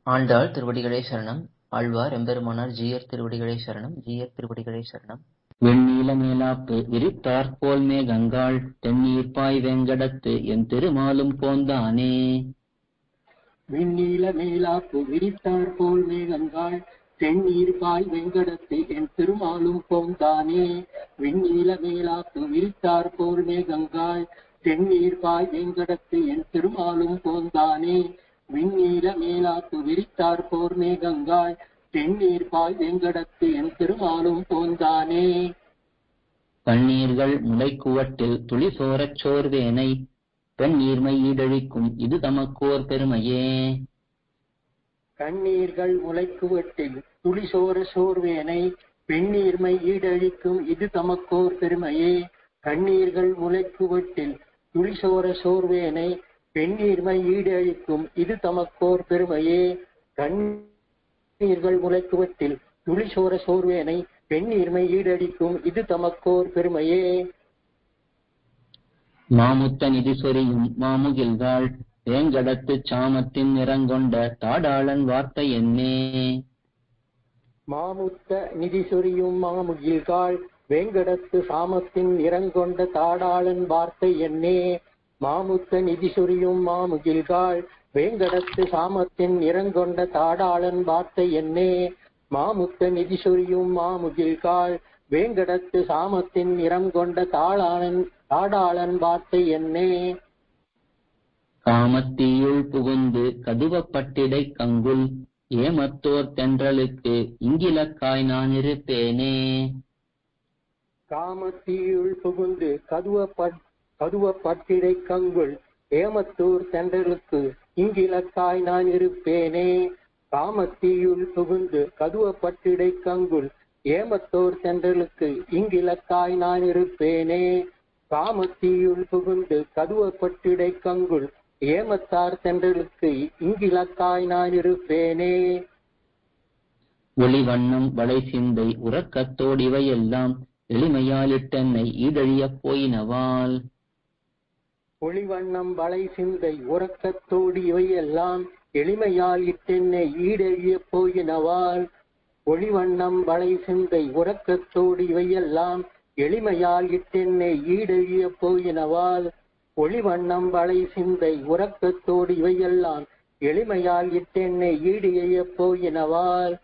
ஆண்டாள் திருவடிகளே சரணம் ஆழ்வார் எம்பெருமானார் ஜீயர் திருவடிகளே சரணம் ஜீயர் திருவடிகளே சரணம் வெண்ணீல மேலாப்பு விரித்தாற்போல் மேகங்காள் தென்னீர்ப்பாய் வெங்கடத்து என் திருமாலும் போந்தானே விண்ணீல மேலாப்பு விரித்தார் போல் மேகங்காள் தென்னீர் பாய் வெங்கடத்து என் திருமாலும் போந்தானே விண்ணீல மேலாப்பு விரித்தார் போல் மேகங்காள் தென்னீர் பாய் வெங்கடத்து என் திருமாலும் போந்தானே விண்ணீல மேலாப்பு விரித்தார் போர் மேகங்காள் தென்னீர் பாய் வெங்கடத்து என் திருமாலும் போந்தானே கண்ணீர்கள் முளைக்குவட்டில் துளி சோரச் சோர்வேனை பெண்ணீர்மை ஈடழிக்கும் இது தமக்கோர் பெருமையே கண்ணீர்கள் முளைக்குவட்டில் துளிசோர சோர்வேனை பெண்ணீர்மை ஈடழிக்கும் இது தமக்கோர் பெருமையே கண்ணீர்கள் முளைக்குவட்டில் துளிசோர சோர்வேனை பெண்ணீர்மை ஈடழிக்கும் இது தமக்கோர் பெருமையே கண்ணீர்கள் முளைக்குவட்டில் துளிசோர சோர்வேனை பெண்ணீர்மை ஈடழிக்கும் இது தமக்கோர் பெருமையே மாமுத்த நிதி சொரியும் மாமுகில்காள் வேங்கடத்து சாமத்தின் நிறங்கொண்ட தாடாளன் வார்த்தை என்னே மாமுத்த நிதி சொரியும் மாமுகில்காள் வேங்கடத்து சாமத்தின் நிறங்கொண்ட தாடாளன் வார்த்தை என்னே மாமுத்த நிதி சொரியும் மாமுகில்காள் வேங்கடத்து சாமத்தின் நிறங்கொண்ட தாடாளன் வார்த்தை என்னே மாமுத்த நிதி சொரியும் மாமுகில்காள் வேங்கடத்து சாமத்தின் நிறம் கொண்ட தாளாளன் தாடாளன் வார்த்தை என்னே காமத்தீயுள் புகுந்து கதுவப்பட்டிடை கங்குல் ஏமத்தோர் தென்றலுக்கு இங்கிலக்காய் நான் இருப்பேனே காமத்தீயுள் புகுந்து கதுவப்பட் கதுவப்பட்டிடை கங்குள் ஏமத்தூர் தென்றலுக்கு இங்கிலக்காய் நான் இருப்பேனே காமத்தீயுள் புகுந்து கதுவப்பட்டிடை கங்குள் ஏமத்தோர் தென்றலுக்கு இங்கிலக்காய் நான் இருப்பேனே காமத்தீயுள் புகுந்து கதுவப்பட்டிடை கங்குள் ஏமத்தார் தென்றலுக்கு இங்கிலக்காய் நான் இருப்பேனே ஒளிவண்ணம் வளை சிந்தை உறக்கத்தோடிவையெல்லாம் எளிமையாலிட்டென்னை ஈடழியப் போயினவாள் ஒளிவண்ணம் வளை சிந்தை உறக்கத்தோடு இவையெல்லாம் எளிமையால் இட்டென்னை ஈடெழிய போயினவாள் ஒளிவண்ணம் வளை சிந்தை உறக்கத்தோடு இவையெல்லாம் எளிமையால் இட்டென்னை ஈடெழிய போயினவாள் ஒளிவண்ணம் வளை சிந்தை உறக்கத்தோடு இவையெல்லாம் எளிமையால் இட்டென்னை ஈடெழிய போயினவாள்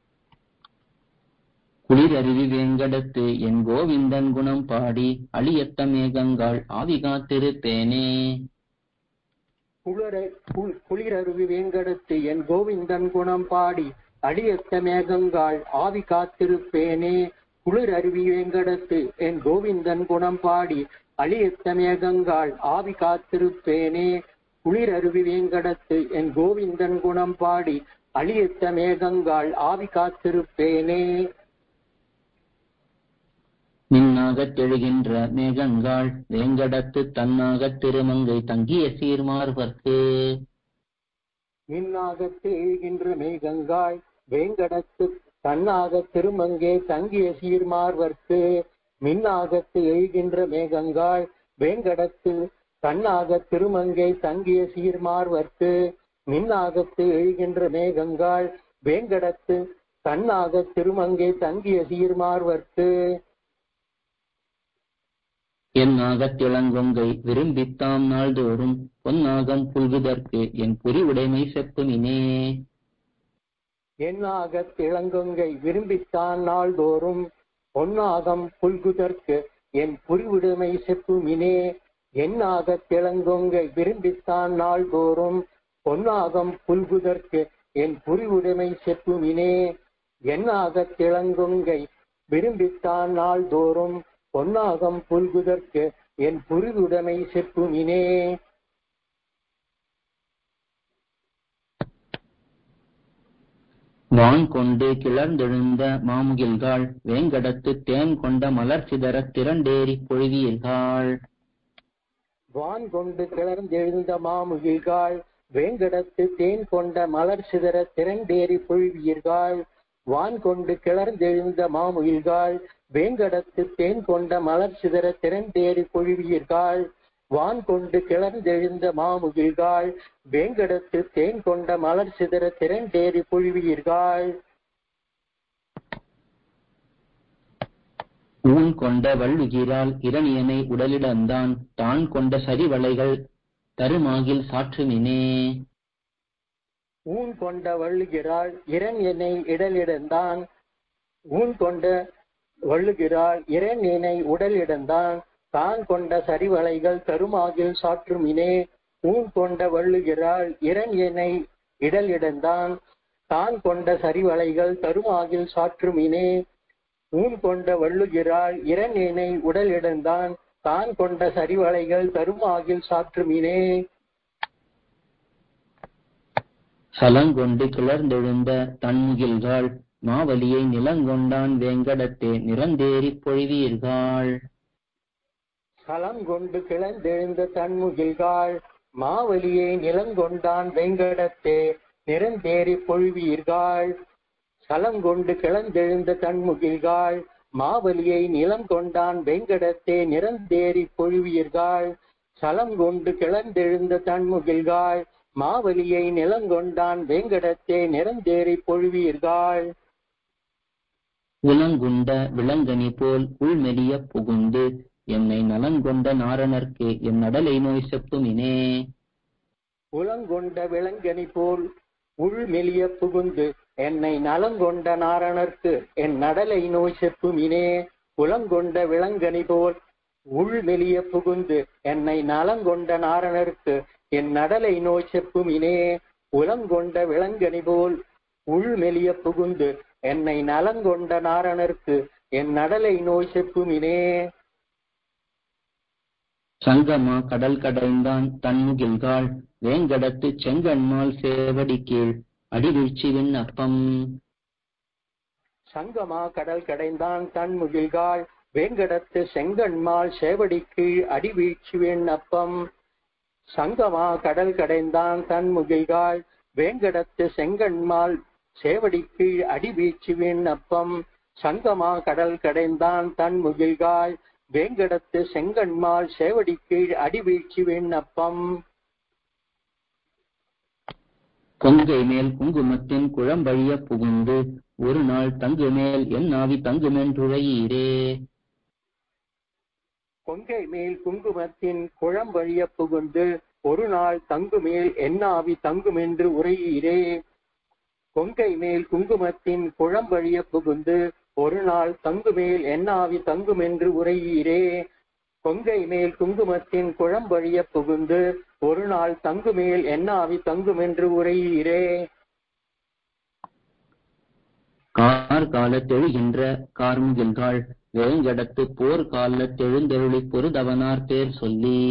குளிரருவி வேங்கடத்து என் கோவிந்தன் குணம் பாடி அழியத்த மேகங்காள் ஆவி காத்திருப்பேனே குளிர கு- குளிரருவி வேங்கடத்து என் கோவிந்தன் குணம் பாடி அடியத்த மேகங்காள் ஆவி காத்திருப்பேனே குளிர் அருவி வேங்கடத்து என் கோவிந்தன் குணம் பாடி அழியத்த மேகங்காள் ஆவி காத்திருப்பேனே குளிர் அருவி வேங்கடத்து என் கோவிந்தன் குணம் பாடி அழியத்த மேகங்காள் ஆவி காத்திருப்பேனே நின்னாகத் எழுகின்ற மேகங்காள் வேங்கடத்து தன்னாகத் திருமங்கை தங்கிய சீர்மார்வர்க்கு மின்னாகத்து எழுகின்ற மேகங்காள் வேங்கடத்து தன்னாக திருமங்கே தங்கிய சீர்மார்வர்க்கு மின்னாகத்து எழுகின்ற மேகங்காள் வேங்கடத்து தன்னாக திருமங்கை தங்கிய சீர்மார்வர்க்கு மின்னாகத்து எழுகின்ற மேகங்காள் வேங்கடத்து தன்னாக திருமங்கை தங்கிய சீர்மார்வர்க்கு என்னாகத் திளங்கொங்கை விரும்பித்தாம் நாள்தோறும் பொன்னாகம் புல்குதற்கு என் புரிவுடைமை செப்புமினே என்னாக திளங்கொங்கை விரும்பித்தான் நாள்தோறும் பொன்னாகம் புல்குதற்கு என் புரிவிடுமை செப்புமினே என்னாக திளங்கொங்கை விரும்பித்தான் நாள்தோறும் பொன்னாகம் புல்குதற்கு என் புரிவுடைமை செப்புமினே என்னாக திளங்கொங்கை விரும்பித்தான் நாள்தோறும் பொன்னாகம் புல்குதற்கு என் புரிவுடைமை செப்புமினே வான் கொண்டு கிளர்ந்தெழுந்த மாமுகில்காள் வேங்கடத்து தேன் கொண்ட மலர் சிதறத் திரண்டேறி பொழுதியில்காள் வான் கொண்டு கிளர்ந்தெழுந்த மாமுகில்காள் வேங்கடத்து தேன் கொண்ட மலர் சிதற திரண்டேறி பொழிவீர்கள் வான் கொண்டு கிளர்ந்தெழுந்த மாமுகில்காள் வேங்கடத்து தேன் கொண்ட மலர் சிதற திரண்டேறி பொழிவீர்கள் வான் கொண்டு கிளர்ந்தெழுந்த மாமுகில்காள் வேங்கடத்து தேன் கொண்ட மலர் சிதற திரண்டேறி பொழிவீர்கள் ஊன் கொண்ட வள்ளுகிறாள் இரணியனை உடலிடந்தான் தான் கொண்ட சரிவளைகள் தருமாகில் சாற்றுமினே ஊன் கொண்ட வள்ளுகிறாள் இரண் என்னை இடலிடந்தான் ஊன் கொண்ட வள்ளுகிறாள் இரண் என்னை உடலிடந்தான் தான் கொண்ட சரிவளைகள் தருமாகில் சாற்றுமினே ஊன் கொண்ட வள்ளுகிறாள் இரண் என்னை இடலிடந்தான் தான் கொண்ட சரிவளைகள் தருமாகில் சாற்றுமினே ஊன் கொண்ட வள்ளுகிறாள் இரண் என்னை உடலிடந்தான் தான் கொண்ட சரிவளைகள் தருமாகில் சாற்றுமினே சலங்கொண்டு கிளர்ந்தெழுந்த தன்முகில்காள் மாவலியை நிலங்கொண்டான் வேங்கடத்தே நிறந்தேறிப் பொழிவீர்கள் களம் கொண்டு கிளந்தெழுந்த தன்முகில்காள் மாவலியை நிலங்கொண்டான் வெங்கடத்தே நிறந்தேறி பொழிவீர்கள் களம் கொண்டு கிளந்தெழுந்த தன்முகில்காள் மாவலியை நிலம் கொண்டான் வெங்கடத்தே நிறந்தேறி பொழிவீர்கள் களம் கொண்டு கிளந்தெழுந்த தன்முகில்காள் மாவலியை நிலங்கொண்டான் வேங்கடத்தே நிறந்தேறி பொழிவீர்கள் உலங்குண்ட விலங்கனி போல் உள்மெலிய புகுந்து என்னை நலங்கொண்ட நாரணர்க்கு என் நடலை நோய் செப்புமினே உலங்கொண்ட விலங்கனி போல் உள் மெலிய புகுந்து என்னை நலங்கொண்ட நாரணர்க்கு என் நடலை நோய் செப்புமினே உலங்கொண்ட விலங்கனி போல் உள் மெலிய புகுந்து என்னை நலங்கொண்ட நாரணர்க்கு என் நடலை நோய் செப்புமினே உலங்கொண்ட விலங்கனி போல் உள் மெலிய புகுந்து என்னை நலங்கொண்ட நாரணர்க்கு என் நடலை நோய் செப்புமினே சங்கமா கடல் கடைந்தான் தன்முகில்காள் வேங்கடத்து செங்கண்மால் சேவடி கீழ் அடிவீழ்ச்சி விண்ணப்பம் சங்கமா கடல் கடைந்தான் தன் முகில்காள் வேங்கடத்து செங்கண்மால் சேவடிக்கு அடிவீழ்ச்சி விண்ணப்பம் சங்கமா கடல் கடைந்தான் தன் முகில்காள் வேங்கடத்து செங்கண்மால் சேவடிக்கு அடிவீழ்ச்சி விண்ணப்பம் சங்கமா கடல் கடைந்தான் தன் முகில்காள் வேங்கடத்து செங்கண்மால் சேவடிக்கு அடிவீழ்ச்சி விண்ணப்பம் கொங்கை மேல் குங்குமத்தின் குழம்பழிய புகுந்து ஒரு நாள் தங்கு மேல் என் ஆவி தங்குமென்றுழையீரே கொங்கை மேல் குங்குமத்தின் குழம்பழிய புகுந்து ஒரு நாள் தங்குமேல் என்னாவி தங்குமென்று உரையீரே கொங்கை மேல் குங்குமத்தின் குழம்பழிய புகுந்து ஒரு நாள் தங்குமேல் என்னாவி தங்குமென்று உரையீரே கொங்கை மேல் குங்குமத்தின் குழம்பழிய புகுந்து ஒரு நாள் தங்குமேல் என்னாவி தங்குமென்று உரையீரே கார் காலத்தெழுகின்ற கார்முகில்காள் வேங்கடத்து போர் காலத்தெழுந்தெழுளி பொருதவனார் பேர் சொல்லி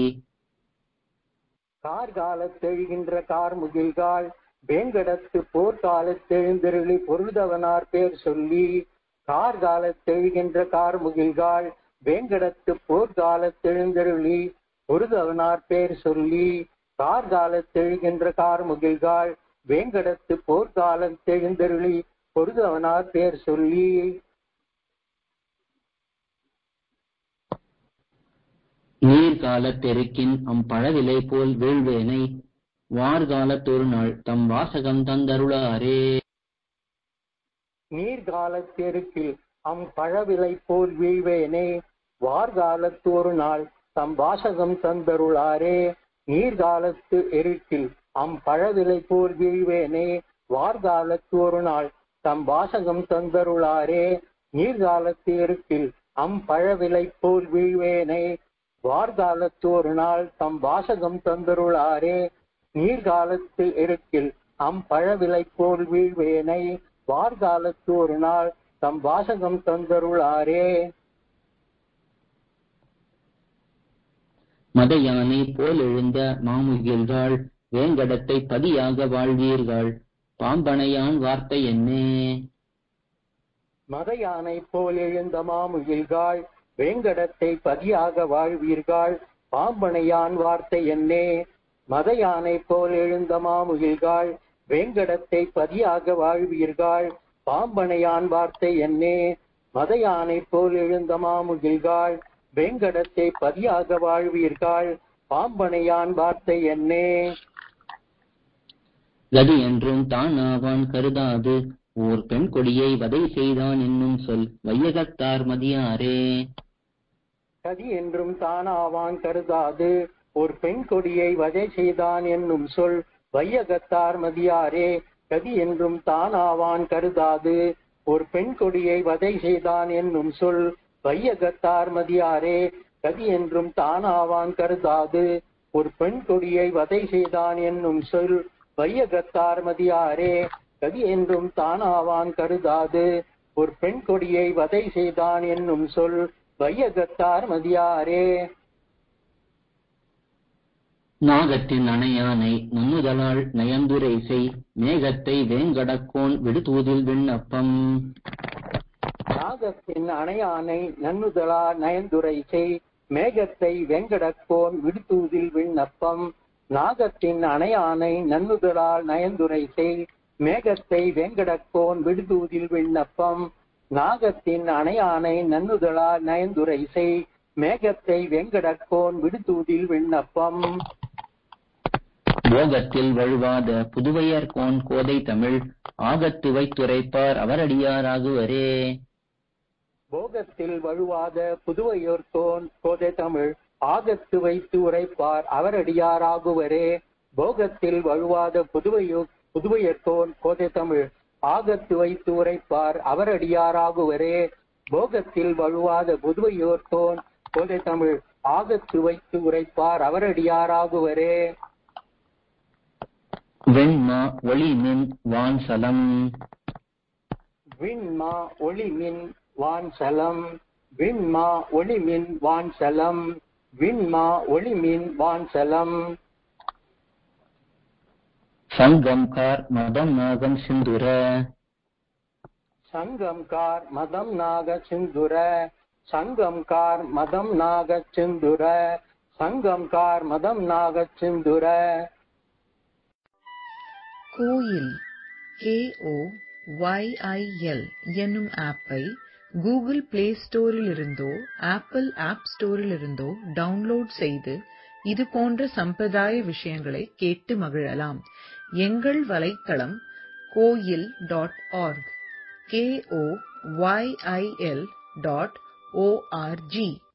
கார்காலத்தெழுகின்ற கார்முகில்காள் வேங்கடத்து போர்க்காலத்தெழுந்தெருளி பொருள்தவனார் பேர் சொல்லி கார்காலத்தெழுகின்ற கார்முகில்காள் வேங்கடத்து போர்க்காலத்தெழுந்தெருளி பொருதவனார் பேர் சொல்லி கார்காலத்தெழுகின்ற கார்முகில்காள் வேங்கடத்து போர்க்காலத்தெழுந்தெருளி பொருதவனார் பேர் சொல்லி நீர்காலத்தெருக்கின் அம்பழவிலை போல் வீழ்வேனை வார்காலத்தொரு நாள் தம் வாசகம் தந்தருளாரே நீர்காலத்தெருக்கில் அம் பழவிலை போல் வீழ்வேனே வார்காலத்து ஒரு நாள் தம் வாசகம் தந்தருளாரே நீர்காலத்து எருக்கில் அம் பழவிலை போல் வீழ்வேனே வார்காலத்து ஒரு நாள் தம் வாசகம் தந்தருளாரே நீர்காலத்து எருக்கில் அம் பழவிலை போல் வீழ்வேனே வார்காலத்து ஒரு நாள் தம் வாசகம் தந்தருளாரே நீர்காலத்து எருக்கில் அம் பழவிலை போல் வீழ்வேனை வார்காலத்து ஒரு நாள் தம் வாசகம் தந்தருளாரே மத யானை போல் எழுந்த மாமுகில்காள் வேங்கடத்தை பதியாக வாழ்வீர்கள் பாம்பனையான் வார்த்தை என்னே மத யானை போல் எழுந்த மாமுகில்காள் வேங்கடத்தை பதியாக வாழ்வீர்கள் பாம்பனையான் வார்த்தை என்னே மத யானை போல் எழுந்த மாமுகில்காள் வேங்கடத்தை பதியாக வாழ்வீர்கள் பாம்பனையான் வார்த்தை என்னே மத யானை போல் எழுந்த மாமுகில்காள் வேங்கடத்தை பதியாக வாழ்வீர்கள் பாம்பனையான் வார்த்தை என்னே கதி என்றும் தான் ஆவான் கருதாது ஓர் பெண் கொடியை வதை செய்தான் என்னும் சொல் வையகத்தார் மதியாரே கதி என்றும் தானாவான் கருதாது ஒரு பெண் கொடியை வதை செய்தான் என்னும் சொல் வையகத்தார் மதியாரே கதி என்றும் தானாவான் கருதாது ஒரு பெண் கொடியை வதை செய்தான் என்னும் சொல் வையகத்தார் மதியாரே கதி என்றும் தானாவான் கருதாது ஒரு பெண் கொடியை வதை செய்தான் என்னும் சொல் வையகத்தார் மதியாரே கதி என்றும் தானாவான் கருதாது ஒரு பெண் கொடியை வதை செய்தான் என்னும் சொல் வையகத்தார் மதியாரே நாகத்தின் அணையானை நுண்ணுதலால் நயந்துரை செய் மேகத்தை வேங்கடக்கோன் விடுதூதில் விண்ணப்பம் நாகத்தின் அணையானை நன்னுதலா நயந்துரை செய் மேகத்தை வெங்கடக்கோன் விடுத்தூதில் விண்ணப்பம் நாகத்தின் அணையானை நன்னுதலால் நயந்துரை செய் மேகத்தை வெங்கடக்கோன் விடுதூதில் விண்ணப்பம் நாகத்தின் அணையானை நன்னுதலால் நயந்துரை செய் மேகத்தை வெங்கடக்கோன் விடுதூதில் விண்ணப்பம் போகத்தில் வழுவாத புதுவையர்கோன் கோதை தமிழ் ஆகத்து வைத்துரைப்பார் அவரடியாராகுவரே போகத்தில் வழுவாத புதுவையோர்கோன் கோதை தமிழ் ஆகத்து வைத்து உரைப்பார் அவரடியாராகுவரே போகத்தில் வழுவாத புதுவையோ புதுவையர்கோன் கோதை தமிழ் ஆகத்து வைத்து உரைப்பார் அவரடியாராகுவரே போகத்தில் வழுவாத புதுவையோர்கோன் கோதை தமிழ் ஆகத்து வைத்து உரைப்பார் அவரடியாராகுவரே வெண்மா ஒளிமின் வான்சலம் விண்மா ஒளிமின் வான்சலம் விண்மா ஒளிமின் வான்சலம் விண்மா ஒளிமின் வான்சலம் சங்கம் கார் மதம் நாகம் சிந்துர சங்கம் கார் மதம் நாக சிந்துர சங்கம் கார் மதம் நாக சிந்துர சங்கம் கார் மதம் நாக சிந்துர கோயில் கேஓ ஒய்ஐஎல் என்னும் ஆப்பை கூகுள் பிளே ஸ்டோரிலிருந்தோ ஆப்பிள் ஆப் ஸ்டோரிலிருந்தோ டவுன்லோட் செய்து இது போன்ற சம்பிரதாய விஷயங்களை கேட்டு மகிழலாம் எங்கள் வலைத்தளம் Koyil dot org K O Y I L dot O R G